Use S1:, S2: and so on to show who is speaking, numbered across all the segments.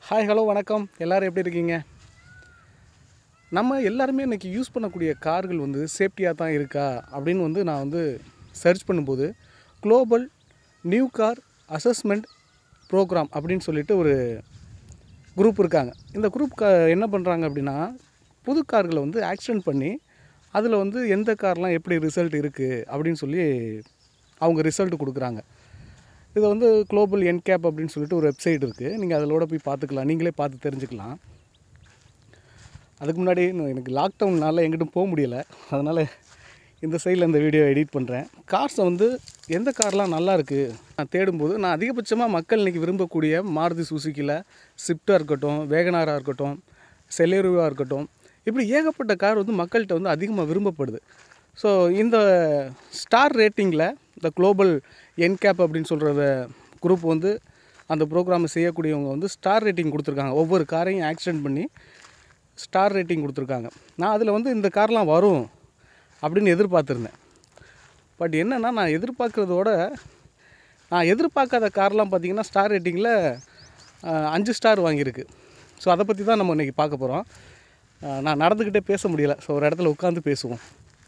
S1: hi hello வணக்கம் எல்லோரும் எப்படி இருக்கீங்க நம்ம எல்லாருமே இன்றைக்கி யூஸ் பண்ணக்கூடிய கார்கள் வந்து சேஃப்டியாக தான் இருக்கா அப்படின்னு வந்து நான் வந்து சர்ச் பண்ணும்போது global new car assessment programme அப்படின்னு சொல்லிட்டு ஒரு குரூப் இருக்காங்க இந்த குரூப் க என்ன பண்ணுறாங்க அப்படின்னா புது கார்களை வந்து ஆக்சிடென்ட் பண்ணி அதில் வந்து எந்த கார்லாம் எப்படி ரிசல்ட் இருக்குது அப்படின்னு சொல்லி அவங்க ரிசல்ட் கொடுக்குறாங்க இது வந்து குளோபல் என்கேப் அப்படின்னு சொல்லிட்டு ஒரு வெப்சைட் இருக்குது நீங்கள் அதிலோட போய் பார்த்துக்கலாம் நீங்களே பார்த்து தெரிஞ்சுக்கலாம் அதுக்கு முன்னாடி இன்னும் எனக்கு லாக்டவுன்னால எங்கிட்டும் போக முடியலை அதனால் இந்த சைடில் இந்த வீடியோ எடிட் பண்ணுறேன் கார்ஸை வந்து எந்த கார்லாம் நல்லா இருக்குது நான் தேடும்போது நான் அதிகபட்சமாக மக்கள் இன்றைக்கி விரும்பக்கூடிய மாருதி சுசுக்கியில் ஸ்விஃப்டாக இருக்கட்டும் வேகனாராக இருக்கட்டும் செலேருவாக இருக்கட்டும் இப்படி ஏகப்பட்ட கார் வந்து மக்கள்கிட்ட வந்து அதிகமாக விரும்பப்படுது ஸோ இந்த ஸ்டார் ரேட்டிங்கில் இந்த குளோபல் என்கேப் அப்படின்னு சொல்கிற குரூப் வந்து அந்த ப்ரோக்ராமை செய்யக்கூடியவங்க வந்து ஸ்டார் ரேட்டிங் கொடுத்துருக்காங்க ஒவ்வொரு காரையும் ஆக்சிடென்ட் பண்ணி ஸ்டார் ரேட்டிங் கொடுத்துருக்காங்க நான் அதில் வந்து இந்த கார்லாம் வரும் அப்படின்னு எதிர்பார்த்துருந்தேன் பட் என்னென்னா நான் எதிர்பார்க்குறதோட நான் எதிர்பார்க்காத கார்லாம் பார்த்தீங்கன்னா ஸ்டார் ரேட்டிங்கில் அஞ்சு ஸ்டார் வாங்கியிருக்கு ஸோ அதை பற்றி தான் நம்ம இன்றைக்கி பார்க்க போகிறோம் நான் நடந்துக்கிட்டே பேச முடியல ஸோ ஒரு இடத்துல உட்காந்து பேசுவோம்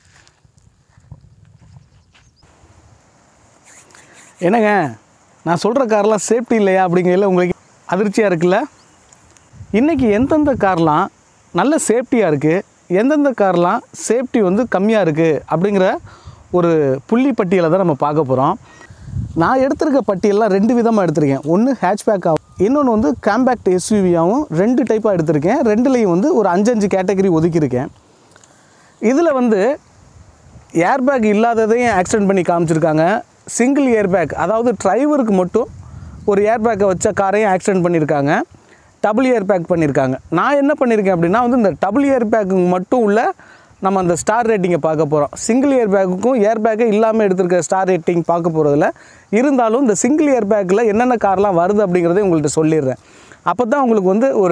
S1: என்னங்க நான் சொல்கிற கார்லாம் சேஃப்டி இல்லையா அப்படிங்கிறதுல உங்களுக்கு அதிர்ச்சியாக இருக்குல்ல இன்றைக்கி எந்தெந்த கார்லாம் நல்ல சேஃப்டியாக இருக்குது எந்தெந்த கார்லாம் சேஃப்டி வந்து கம்மியாக இருக்குது அப்படிங்கிற ஒரு புள்ளி பட்டியலை தான் நம்ம பார்க்க போகிறோம் நான் எடுத்திருக்க பட்டியலாம் ரெண்டு விதமாக எடுத்திருக்கேன் ஒன்று ஹேட்ச்பேக்காகவும் இன்னொன்று வந்து காம்பேக்ட் எஸ்யூவியாகவும் ரெண்டு டைப்பாக எடுத்திருக்கேன் ரெண்டுலேயும் வந்து ஒரு அஞ்சஞ்சு கேட்டகரி ஒதுக்கியிருக்கேன் இதில் வந்து ஏர்பேக் இல்லாததையும் ஆக்சிடென்ட் பண்ணி காமிச்சிருக்காங்க சிங்கிள் ஏர்பேக் அதாவது டிரைவருக்கு மட்டும் ஒரு ஏர்பேக்கை வச்ச காரையும் ஆக்சிடென்ட் பண்ணியிருக்காங்க டபுள் ஏர்பேக் பண்ணியிருக்காங்க நான் என்ன பண்ணியிருக்கேன் அப்படின்னா வந்து இந்த டபுள் ஏர்பேக்கு மட்டும் உள்ள நம்ம அந்த ஸ்டார் ரேட்டிங்கை பார்க்க போகிறோம் சிங்கிள் ஏர்பேக்குக்கும் ஏர்பேக்கே இல்லாமல் எடுத்திருக்க ஸ்டார் ரேட்டிங் பார்க்க போகிறதுல இருந்தாலும் இந்த சிங்கிள் ஏர்பேக்கில் என்னென்ன கார்லாம் வருது அப்படிங்கிறதையும் உங்கள்கிட்ட சொல்லிடுறேன் அப்போ தான் உங்களுக்கு வந்து ஒரு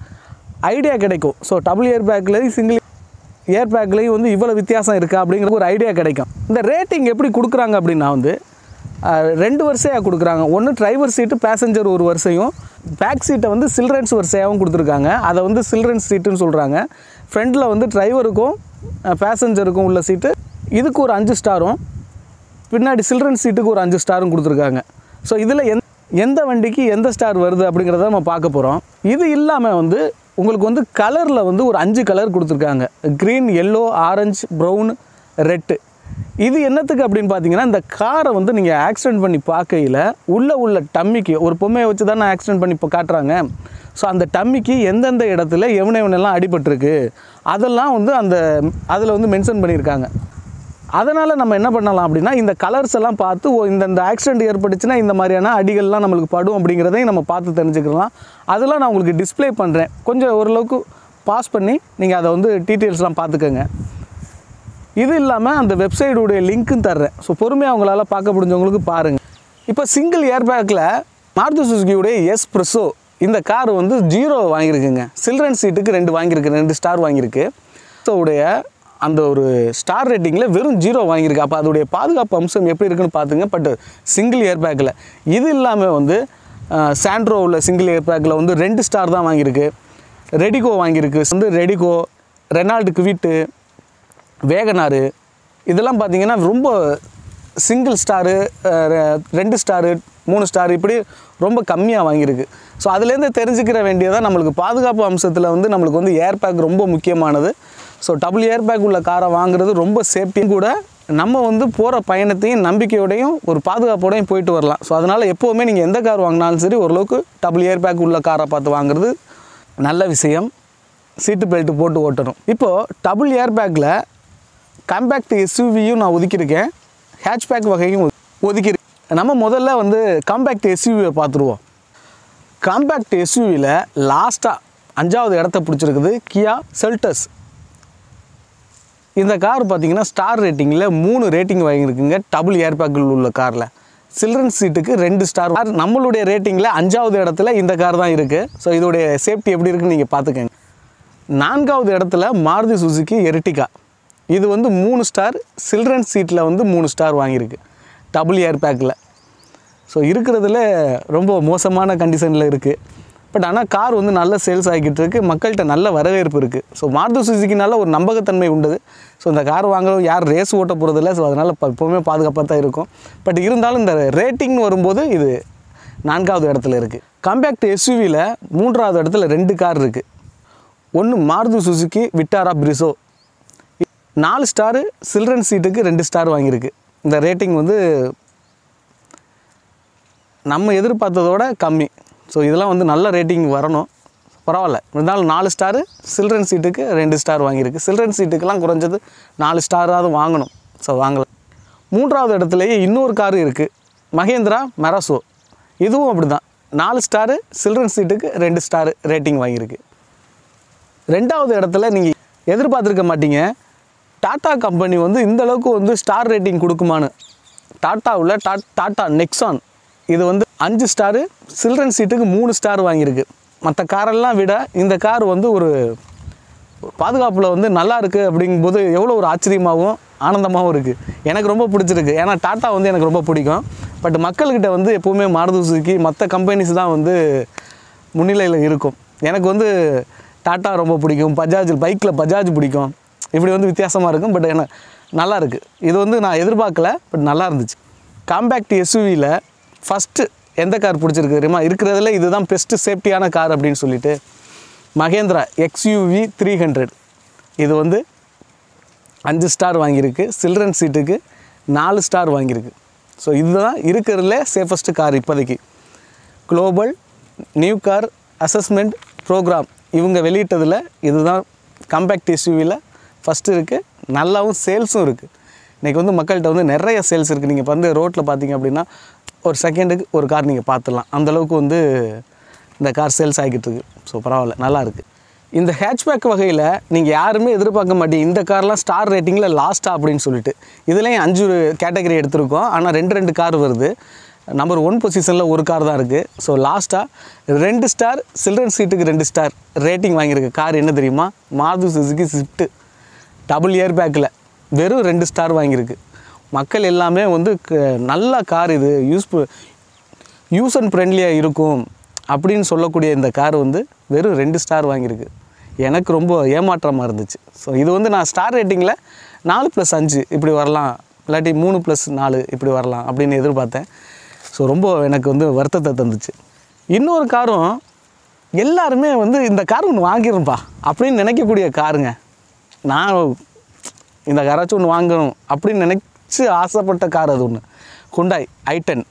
S1: ஐடியா கிடைக்கும் ஸோ டபுள் ஏர்பேக்லேயும் சிங்கிள் ஏர் பேக்லேயும் வந்து இவ்வளோ வித்தியாசம் இருக்கா அப்படிங்கிற ஒரு ஐடியா கிடைக்கும் இந்த ரேட்டிங் எப்படி கொடுக்குறாங்க அப்படின்னா வந்து அஹ், ரெண்டு வரிசையாக கொடுக்குறாங்க ஒன்று டிரைவர் சீட்டு பேசஞ்சர் ஒரு வரிசையும் பேக் சீட்டை வந்து சில்ட்ரன்ஸ் வரிசையாகவும் கொடுத்துருக்காங்க அதை வந்து சில்ட்ரன்ஸ் சீட்டுன்னு சொல்கிறாங்க ஃப்ரண்ட்டில் வந்து டிரைவருக்கும் பேசஞ்சருக்கும் உள்ள சீட்டு இதுக்கு ஒரு அஞ்சு ஸ்டாரும் பின்னாடி சில்ட்ரன்ஸ் சீட்டுக்கு ஒரு அஞ்சு ஸ்டாரும் கொடுத்துருக்காங்க ஸோ இதில் எந் எந்த வண்டிக்கு எந்த ஸ்டார் வருது அப்படிங்கிறத நம்ம பார்க்க போகிறோம் இது இல்லாமல் வந்து உங்களுக்கு வந்து கலரில் வந்து ஒரு அஞ்சு கலர் கொடுத்துருக்காங்க green yellow orange brown red இது என்னத்துக்கு அப்படின்னு பார்த்தீங்கன்னா இந்த காரை வந்து நீங்கள் ஆக்சிடென்ட் பண்ணி பார்க்கையில் உள்ளே உள்ள டம்மிக்கு ஒரு பொம்மையை வச்சு தானே ஆக்சிடென்ட் பண்ணி இப்போ காட்டுறாங்க ஸோ அந்த டம்மிக்கு எந்தெந்த இடத்துல எவனை எவனெல்லாம் அடிபட்டிருக்கு அதெல்லாம் வந்து அந்த அதில் வந்து மென்ஷன் பண்ணியிருக்காங்க அதனால் நம்ம என்ன பண்ணலாம் அப்படின்னா இந்த கலர்ஸ் எல்லாம் பார்த்து ஓ இந்த இந்த ஆக்சிடென்ட் ஏற்பட்டுச்சுன்னா இந்த மாதிரியான அடிகள்லாம் நம்மளுக்கு படும் அப்படிங்கிறதையும் நம்ம பார்த்து தெரிஞ்சுக்கலாம் அதெல்லாம் நான் உங்களுக்கு டிஸ்ப்ளே பண்ணுறேன் கொஞ்சம் ஓரளவுக்கு பாஸ் பண்ணி நீங்கள் அதை வந்து டீட்டெயில்ஸ்லாம் பார்த்துக்கோங்க இது இல்லாமல் அந்த வெப்சைடுடைய லிங்க்கும் தர்றேன் ஸோ பொறுமையாக அவங்களால பார்க்க முடிஞ்சவங்களுக்கு பாருங்கள் இப்போ சிங்கிள் ஏர்பேக்கில் மாருதி சுசுகியுடைய எஸ் ப்ரெஸோ இந்த கார் வந்து ஜீரோ வாங்கியிருக்குங்க சில்ட்ரன் சீட்டுக்கு ரெண்டு வாங்கியிருக்கு ரெண்டு ஸ்டார் வாங்கியிருக்கு ஸோ உடைய அந்த ஒரு ஸ்டார் ரேட்டிங்கில் வெறும் ஜீரோ வாங்கியிருக்கு அப்போ அதோடைய பாதுகாப்பு அம்சம் எப்படி இருக்குன்னு பார்த்துங்க பட் சிங்கிள் ஏர்பேக்கில் இது இல்லாமல் வந்து சாண்ட்ரோ உள்ள சிங்கிள் ஏர்பேக்கில் வந்து ரெண்டு ஸ்டார் தான் வாங்கியிருக்கு ரெடிகோ வாங்கியிருக்கு வந்து ரெடிகோ ரெனால்டு குவிட்டு வேகனாரு இதெல்லாம் பார்த்தீங்கன்னா ரொம்ப சிங்கிள் ஸ்டாரு ரெண்டு ஸ்டாரு மூணு ஸ்டார் இப்படி ரொம்ப கம்மியாக வாங்கியிருக்கு ஸோ அதுலேருந்து தெரிஞ்சுக்கிற வேண்டியதாக நம்மளுக்கு பாதுகாப்பு அம்சத்தில் வந்து நம்மளுக்கு வந்து ஏர்பேக் ரொம்ப முக்கியமானது ஸோ டபுள் ஏர்பேக் உள்ள காரை வாங்குறது ரொம்ப சேஃப்டியும் கூட நம்ம வந்து போகிற பயணத்தையும் நம்பிக்கையோடையும் ஒரு பாதுகாப்போடையும் போயிட்டு வரலாம் ஸோ அதனால் எப்போவுமே நீங்கள் எந்த கார் வாங்கினாலும் சரி ஓரளவுக்கு டபுள் ஏர்பேக் உள்ள காரை பார்த்து வாங்குறது நல்ல விஷயம் சீட்டு பெல்ட் போட்டு ஓட்டணும் இப்போது டபுள் ஏர்பேக்கில் காம்பேக்ட் எஸ்யூவியும் நான் ஒதுக்கியிருக்கேன் ஹேட்ச்பேக் வகையும் ஒது- ஒதுக்கியிருக்கேன் நம்ம முதல்ல வந்து காம்பேக்ட் எஸ்யூவியை பார்த்துருவோம் காம்பேக்ட் எஸ்யூவியில் லாஸ்ட்டாக அஞ்சாவது இடத்த பிடிச்சிருக்குது கியா செல்டஸ் இந்த கார் பார்த்தீங்கன்னா ஸ்டார் ரேட்டிங்கில் மூணு ரேட்டிங் வாங்கியிருக்குங்க டபுள் ஏர்பேக்கில் உள்ள காரில் சில்ட்ரன்ஸ் சீட்டுக்கு ரெண்டு ஸ்டார் கார் நம்மளுடைய ரேட்டிங்கில் அஞ்சாவது இடத்துல இந்த கார் தான் இருக்குது ஸோ இதோடைய சேஃப்டி எப்படி இருக்குன்னு நீங்கள் பார்த்துக்கங்க நான்காவது இடத்துல மாருதி சுசுகி எர்டிகா இது வந்து மூணு ஸ்டார் சில்ட்ரன்ஸ் சீட்டில் வந்து மூணு ஸ்டார் வாங்கியிருக்கு டபுள் ஏர் பேக்கில் ஸோ இருக்கிறதுல ரொம்ப மோசமான கண்டிஷனில் இருக்குது பட் ஆனால் கார் வந்து நல்ல சேல்ஸ் ஆகிக்கிட்டு இருக்கு மக்கள்கிட்ட நல்ல வரவேற்பு இருக்குது ஸோ மாருதி சுசுக்கினால ஒரு நம்பகத்தன்மை உண்டு ஸோ இந்த கார் வாங்குறவங்க யார் ரேஸ் ஓட்ட போகிறதில்ல ஸோ அதனால் இப்போ எப்போவுமே பாதுகாப்பாக தான் இருக்கும் பட் இருந்தாலும் இந்த ரேட்டிங்னு வரும்போது இது நான்காவது இடத்துல இருக்குது கம்பேக்ட் எஸ்யூவியில் மூன்றாவது இடத்துல ரெண்டு கார் இருக்குது ஒன்று மாருதி சுசுக்கி விட்டாரா பிரிசோ நாலு ஸ்டாரு சில்ட்ரன் சீட்டுக்கு ரெண்டு ஸ்டார் வாங்கியிருக்கு இந்த ரேட்டிங் வந்து நம்ம எதிர்பார்த்ததோட கம்மி ஸோ இதெல்லாம் வந்து நல்ல ரேட்டிங் வரணும் பரவாயில்ல இருந்தாலும் நாலு ஸ்டாரு சில்ட்ரன் சீட்டுக்கு ரெண்டு ஸ்டார் வாங்கியிருக்கு சில்ட்ரன் சீட்டுக்கெல்லாம் குறைஞ்சது நாலு ஸ்டாராவது வாங்கணும் ஸோ வாங்கலை மூன்றாவது இடத்துலையே இன்னொரு காரு இருக்குது மகேந்திரா மெராசோ இதுவும் அப்படி தான் நாலு ஸ்டாரு சில்ட்ரன் சீட்டுக்கு ரெண்டு ஸ்டார் ரேட்டிங் வாங்கியிருக்கு ரெண்டாவது இடத்துல நீங்கள் எதிர்பார்த்துருக்க மாட்டீங்க டாடா கம்பெனி வந்து இந்த அளவுக்கு வந்து ஸ்டார் ரேட்டிங் கொடுக்குமான்னு டாட்டாவில் டா டாட்டா நெக்ஸான் இது வந்து அஞ்சு ஸ்டாரு சில்ட்ரன் சீட்டுக்கு மூணு ஸ்டார் வாங்கியிருக்கு மற்ற காரெல்லாம் விட இந்த கார் வந்து ஒரு பாதுகாப்பில் வந்து நல்லா இருக்குது அப்படிங்கும்போது எவ்வளோ ஒரு ஆச்சரியமாகவும் ஆனந்தமாகவும் இருக்குது எனக்கு ரொம்ப பிடிச்சிருக்கு ஏன்னா டாட்டா வந்து எனக்கு ரொம்ப பிடிக்கும் பட் மக்கள்கிட்ட வந்து எப்போவுமே மாருதி சுசுகி மற்ற கம்பெனிஸ் தான் வந்து முன்னிலையில் இருக்கும் எனக்கு வந்து டாட்டா ரொம்ப பிடிக்கும் பஜாஜ் பைக்கில் பஜாஜ் பிடிக்கும் இப்படி வந்து வித்தியாசமாக இருக்கும் பட் என்ன நல்லா இருக்குது இது வந்து நான் எதிர்பார்க்கல பட் நல்லா இருந்துச்சு காம்பேக்ட் எஸ்யூவியில் ஃபஸ்ட்டு எந்த கார் பிடிச்சிருக்கு தெரியுமா இருக்கிறதுல இதுதான் பெஸ்ட்டு சேஃப்டியான கார் அப்படின்னு சொல்லிட்டு மகேந்திரா எக்ஸ்யூவி த்ரீ ஹண்ட்ரட் இது வந்து அஞ்சு ஸ்டார் வாங்கியிருக்கு சில்ட்ரன் சீட்டுக்கு நாலு ஸ்டார் வாங்கியிருக்கு ஸோ இதுதான் இருக்கிறதுல சேஃபஸ்ட்டு கார் இப்போதைக்கு global new car assessment programme இவங்க வெளியிட்டதில் இதுதான் காம்பேக்ட் எஸ்யூவியில் ஃபஸ்ட்டு இருக்குது நல்லாவும் சேல்ஸும் இருக்குது இன்றைக்கி வந்து மக்கள்கிட்ட வந்து நிறைய சேல்ஸ் இருக்குது நீங்கள் வந்து ரோட்டில் பார்த்தீங்க அப்படின்னா ஒரு செகண்டுக்கு ஒரு கார் நீங்கள் பார்த்துடலாம் அந்தளவுக்கு வந்து இந்த கார் சேல்ஸ் ஆகிக்கிட்டு இருக்கு ஸோ பரவாயில்ல நல்லா இருக்குது இந்த ஹேட்ச்பேக் வகையில் நீங்கள் யாருமே எதிர்பார்க்க மாட்டீங்க இந்த கார்லாம் ஸ்டார் ரேட்டிங்கில் லாஸ்ட்டாக அப்படின்னு சொல்லிட்டு இதுலேயும் அஞ்சு கேட்டகரி எடுத்திருக்கோம் ஆனால் ரெண்டு ரெண்டு கார் வருது நம்பர் ஒன் பொசிஷனில் ஒரு கார் தான் இருக்குது ஸோ லாஸ்ட்டாக ரெண்டு ஸ்டார் சில்ட்ரன் சீட்டுக்கு ரெண்டு ஸ்டார் ரேட்டிங் வாங்கியிருக்கு கார் என்ன தெரியுமா மாருதி சுசுகி ஸ்விஃப்ட்டு டபுள் இயர் பேக்கில் வெறும் ரெண்டு ஸ்டார் வாங்கியிருக்கு மக்கள் எல்லாமே வந்து க- நல்ல கார் இது யூஸ்ஃபு யூஸ் அண்ட் ஃப்ரெண்ட்லியாக இருக்கும் அப்படின்னு சொல்லக்கூடிய இந்த கார் வந்து வெறும் ரெண்டு ஸ்டார் வாங்கியிருக்கு எனக்கு ரொம்ப ஏமாற்றமாக இருந்துச்சு ஸோ இது வந்து நான் ஸ்டார் ரேட்டிங்கில் நாலு ப்ளஸ் அஞ்சு இப்படி வரலாம் இல்லாட்டி மூணு ப்ளஸ் நாலு இப்படி வரலாம் அப்படின்னு எதிர்பார்த்தேன் ஸோ ரொம்ப எனக்கு வந்து வருத்தத்தை தந்துச்சு இன்னொரு காரும் எல்லாருமே வந்து இந்த கார் ஒன்று வாங்கிருப்பா அப்படின்னு நினைக்கக்கூடிய காருங்க நான் இந்த காராச்சும் ஒன்று வாங்கணும் அப்படின்னு நினச்சி ஆசைப்பட்ட கார் அது ஒன்று ஹுண்டாய் ஐட்டன்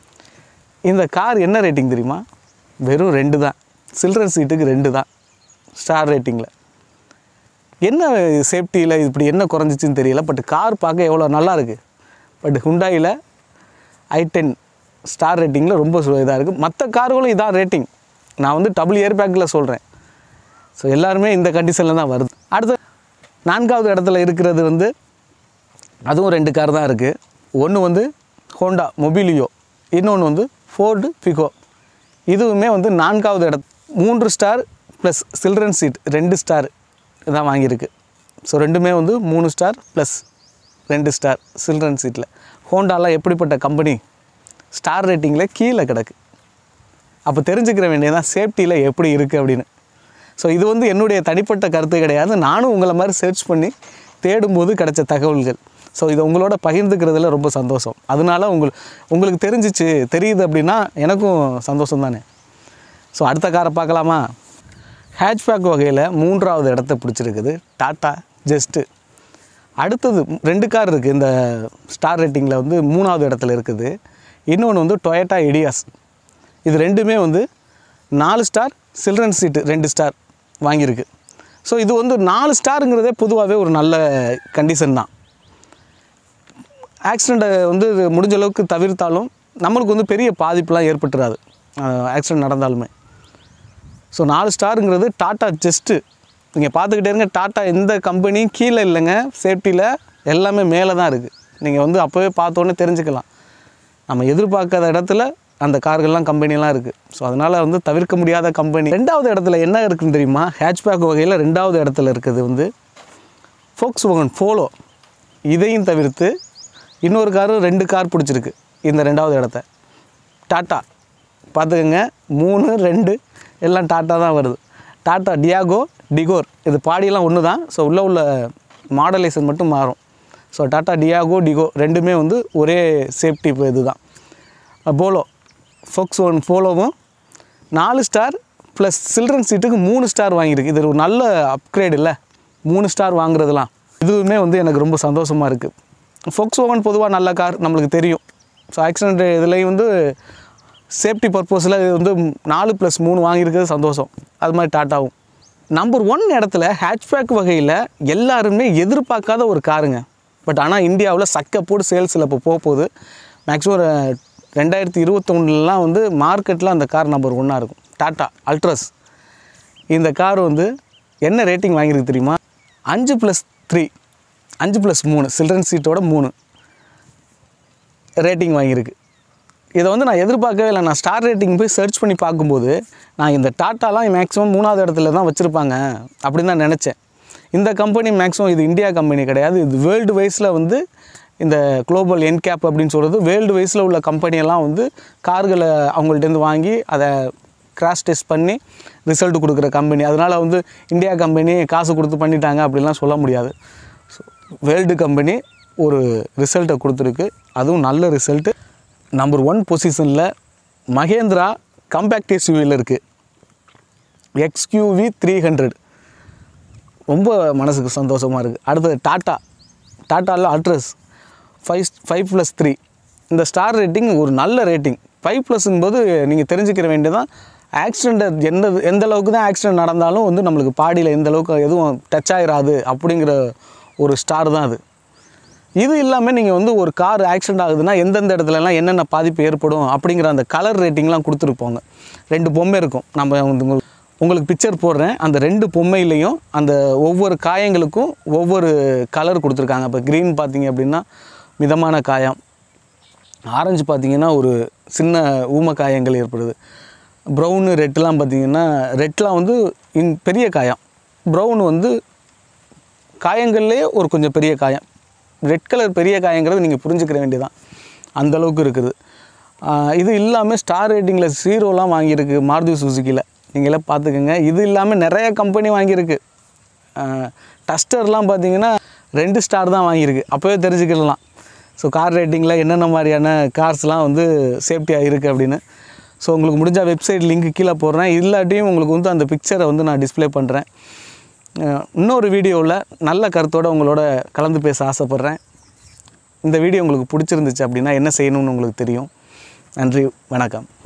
S1: இந்த கார் என்ன ரேட்டிங் தெரியுமா வெறும் ரெண்டு தான் சில்ட்ரன் சீட்டுக்கு ரெண்டு தான் ஸ்டார் ரேட்டிங்கில் என்ன சேஃப்டியில் இப்படி என்ன குறைஞ்சிச்சின்னு தெரியல பட் கார் பார்க்க எவ்வளோ நல்லா இருக்குது பட் ஹுண்டாயில் ஐ டென் ஸ்டார் ரேட்டிங்கில் ரொம்ப இதாக இருக்குது மற்ற கார்களும் இதான் ரேட்டிங் நான் வந்து டபுள் இயர் பேக்கில் சொல்கிறேன் ஸோ எல்லாருமே இந்த கண்டிஷனில் தான் வருது அடுத்து நான்காவது இடத்துல இருக்கிறது வந்து அதுவும் ரெண்டு கார் தான் இருக்குது ஒன்று வந்து ஹோண்டா மொபிலியோ இன்னொன்று வந்து ஃபோர்டு பிகோ இதுவுமே வந்து நான்காவது இட மூன்று ஸ்டார் ப்ளஸ் சில்ட்ரன் சீட் ரெண்டு ஸ்டார் தான் வாங்கியிருக்கு ஸோ ரெண்டுமே வந்து மூணு ஸ்டார் ப்ளஸ் ரெண்டு ஸ்டார் சில்ட்ரன் சீட்டில் ஹோண்டாலாம் எப்படிப்பட்ட கம்பெனி ஸ்டார் ரேட்டிங்கில் கீழே கிடக்கு அப்போ தெரிஞ்சுக்கிற வேண்டியதான் சேஃப்டியில் எப்படி இருக்குது அப்படின்னு ஸோ இது வந்து என்னுடைய தனிப்பட்ட கருத்து கிடையாது நானும் உங்களை மாதிரி சர்ச் பண்ணி தேடும்போது கிடைச்ச தகவல்கள் ஸோ இதை உங்களோட பகிர்ந்துக்கிறதுல ரொம்ப சந்தோஷம் அதனால உங்கள் உங்களுக்கு தெரிஞ்சிச்சு தெரியுது அப்படின்னா எனக்கும் சந்தோஷம் தானே ஸோ அடுத்த காரை பார்க்கலாமா ஹேட்ச்பேக் வகையில் மூன்றாவது இடத்த பிடிச்சிருக்குது டாட்டா ஜெஸ்ட்டு அடுத்தது ரெண்டு கார் இருக்குது இந்த ஸ்டார் ரேட்டிங்கில் வந்து மூணாவது இடத்துல இருக்குது இன்னொன்று வந்து டொயட்டா எடியாஸ் இது ரெண்டுமே வந்து நாலு ஸ்டார் சில்ட்ரன் சீட்டு ரெண்டு ஸ்டார் வாங்கியிருக்கு ஸோ இது வந்து நாலு ஸ்டாருங்கிறதே பொதுவாகவே ஒரு நல்ல கண்டிஷன் தான் ஆக்சிடெண்ட்டை வந்து இது முடிஞ்ச அளவுக்கு தவிர்த்தாலும் நம்மளுக்கு வந்து பெரிய பாதிப்புலாம் ஏற்பட்டுறாது ஆக்சிடெண்ட் நடந்தாலுமே ஸோ நாலு ஸ்டாருங்கிறது டாட்டா ஜெஸ்ட்டு நீங்கள் பார்த்துக்கிட்டே இருங்க டாட்டா எந்த கம்பெனியும் கீழே இல்லைங்க சேஃப்டியில் எல்லாமே மேலே தான் இருக்குது நீங்கள் வந்து அப்போவே பார்த்தோன்னே தெரிஞ்சுக்கலாம் நம்ம எதிர்பார்க்காத இடத்துல அந்த கார்கள்லாம் கம்பெனிலாம் இருக்குது ஸோ அதனால் வந்து தவிர்க்க முடியாத கம்பெனி ரெண்டாவது இடத்துல என்ன இருக்குன்னு தெரியுமா ஹேட்ச்பேக் வகையில் ரெண்டாவது இடத்துல இருக்குது வந்து ஃபோக்ஸ் வகன் ஃபோலோ இதையும் தவிர்த்து இன்னொரு காரு ரெண்டு கார் பிடிச்சிருக்கு இந்த ரெண்டாவது இடத்த டாட்டா பார்த்துக்கோங்க மூணு ரெண்டு எல்லாம் டாட்டா தான் வருது டாட்டா டியாகோ டிகோர் இது பாடியெல்லாம் ஒன்று தான் ஸோ உள்ள உள்ள மாடலேஷன் மட்டும் மாறும் ஸோ டாட்டா டியாகோ டிகோ ரெண்டுமே வந்து ஒரே சேஃப்டி இது தான் போலோ ஃபோக்ஸ் ஒன் போலோவும் நாலு ஸ்டார் ப்ளஸ் சில்ட்ரன் சீட்டுக்கு மூணு ஸ்டார் வாங்கியிருக்கு இது ஒரு நல்ல அப்கிரேட் இல்லை மூணு ஸ்டார் வாங்குறதுலாம் இதுவுமே வந்து எனக்கு ரொம்ப சந்தோஷமாக இருக்குது ஃபோக்ஸ் ஓவன் பொதுவாக நல்ல கார் நம்மளுக்கு தெரியும் ஸோ ஆக்சிடென்ட் இதுலேயும் வந்து சேஃப்டி பர்பஸில் இது வந்து நாலு ப்ளஸ் மூணு வாங்கியிருக்கிறது சந்தோஷம் அது மாதிரி டாட்டாவும் நம்பர் ஒன் இடத்துல ஹேட்ச்பேக் வகையில் எல்லாருமே எதிர்பார்க்காத ஒரு காருங்க பட் ஆனால் இந்தியாவில் சக்கப்போடு சேல்ஸில் இப்போ போக போகுது மேக்ஸிமம் ஒரு ரெண்டாயிரத்தி இருபத்தொன்னுலாம் வந்து மார்க்கெட்டில் அந்த கார் நம்பர் ஒன்னாக இருக்கும் டாட்டா அல்ட்ரஸ் இந்த கார் வந்து என்ன ரேட்டிங் வாங்கியிருக்கு தெரியுமா அஞ்சு ப்ளஸ் த்ரீ அஞ்சு ப்ளஸ் மூணு சில்ட்ரன் சீட்டோட மூணு ரேட்டிங் வாங்கியிருக்கு இதை வந்து நான் எதிர்பார்க்கவே இல்லை நான் ஸ்டார் ரேட்டிங் போய் சர்ச் பண்ணி பார்க்கும்போது நான் இந்த டாட்டாலாம் மேக்ஸிமம் மூணாவது இடத்துல தான் வச்சுருப்பாங்க அப்படின்னு தான் நினச்சேன் இந்த கம்பெனி மேக்ஸிமம் இது இந்தியா கம்பெனி கிடையாது இது வேர்ல்டு வைஸில் வந்து இந்த குளோபல் என்கேப் அப்படின்னு சொல்கிறது வேர்ல்டு வைஸில் உள்ள கம்பெனியெல்லாம் வந்து கார்களை அவங்கள்ட்டேருந்து வாங்கி அதை கிராஷ் டெஸ்ட் பண்ணி ரிசல்ட் கொடுக்குற கம்பெனி அதனால் வந்து இந்தியா கம்பெனி காசு கொடுத்து பண்ணிட்டாங்க அப்படிலாம் சொல்ல முடியாது வேர்ல்டு கம்பெனி ஒரு ரிசல்ட்டை கொடுத்துருக்கு அதுவும் நல்ல ரிசல்ட்டு நம்பர் ஒன் பொசிஷனில் மகேந்திரா கம்பேக்ட் எஸ்யூவியில் இருக்குது எக்ஸ்கியூவி த்ரீ ஹண்ட்ரட் ரொம்ப மனசுக்கு சந்தோஷமாக இருக்குது அடுத்தது டாட்டா டாட்டாவில் Altroz five five plus three இந்த ஸ்டார் ரேட்டிங் ஒரு நல்ல ரேட்டிங் ஃபைவ் ப்ளஸ்ங்கும்போது நீங்கள் தெரிஞ்சுக்கிற வேண்டியதான் ஆக்சிடெண்ட் எந்த எந்த அளவுக்கு தான் ஆக்சிடெண்ட் நடந்தாலும் வந்து நம்மளுக்கு பாடியில் எந்த அளவுக்கு எதுவும் டச் ஆகிராது அப்படிங்கிற ஒரு ஸ்டார் தான் அது இது இல்லாமல் நீங்கள் வந்து ஒரு கார் ஆக்சிடென்ட் ஆகுதுன்னா எந்தெந்த இடத்துலலாம் என்னென்ன பாதிப்பு ஏற்படும் அப்படிங்கிற அந்த கலர் ரேட்டிங்லாம் கொடுத்துருப்போங்க ரெண்டு பொம்மை இருக்கும் நம்ம வந்து உங்களுக்கு- உங்களுக்கு பிக்சர் போடுறேன் அந்த ரெண்டு பொம்மையிலையும் அந்த ஒவ்வொரு காயங்களுக்கும் ஒவ்வொரு கலர் கொடுத்துருக்காங்க இப்போ க்ரீன் பார்த்தீங்க அப்படின்னா மிதமான காயம் ஆரஞ்சு பார்த்தீங்கன்னா ஒரு சின்ன ஊம காயங்கள் ஏற்படுது ப்ரௌனு ரெட்லாம் பார்த்தீங்கன்னா ரெட்லாம் வந்து இன் பெரிய காயம் ப்ரௌன் வந்து காயங்கள்லேயே ஒரு கொஞ்சம் பெரிய காயம் ரெட் கலர் பெரிய காயங்கிறது நீங்கள் புரிஞ்சுக்கிற வேண்டியதான் அந்த அளவுக்கு இருக்குது ஆஹ் இது இல்லாமல் ஸ்டார் ரேட்டிங்கில் ஜீரோலாம் வாங்கியிருக்கு மாருதி சுசுக்கியில் நீங்களே பார்த்துக்கோங்க இது இல்லாமல் நிறைய கம்பெனி வாங்கியிருக்கு டஸ்டர்லாம் பார்த்தீங்கன்னா ரெண்டு ஸ்டார் தான் வாங்கியிருக்கு அப்போவே தெரிஞ்சுக்கலாம் ஸோ கார் ரேட்டிங்கில் என்னென்ன மாதிரியான கார்ஸ்லாம் வந்து சேஃப்டியாக இருக்குது அப்படின்னு ஸோ உங்களுக்கு முடிஞ்ச வெப்சைட் லிங்க் கீழே போடுறேன் இல்லாட்டியும் உங்களுக்கு வந்து அந்த பிக்சரை வந்து நான் டிஸ்ப்ளே பண்ணுறேன் அஹ் இன்னொரு வீடியோவில் நல்ல கருத்தோடு உங்களோட கலந்து பேச ஆசைப்பட்றேன் இந்த வீடியோ உங்களுக்கு பிடிச்சிருந்துச்சு அப்படின்னா என்ன செய்யணும்னு உங்களுக்கு தெரியும் நன்றி வணக்கம்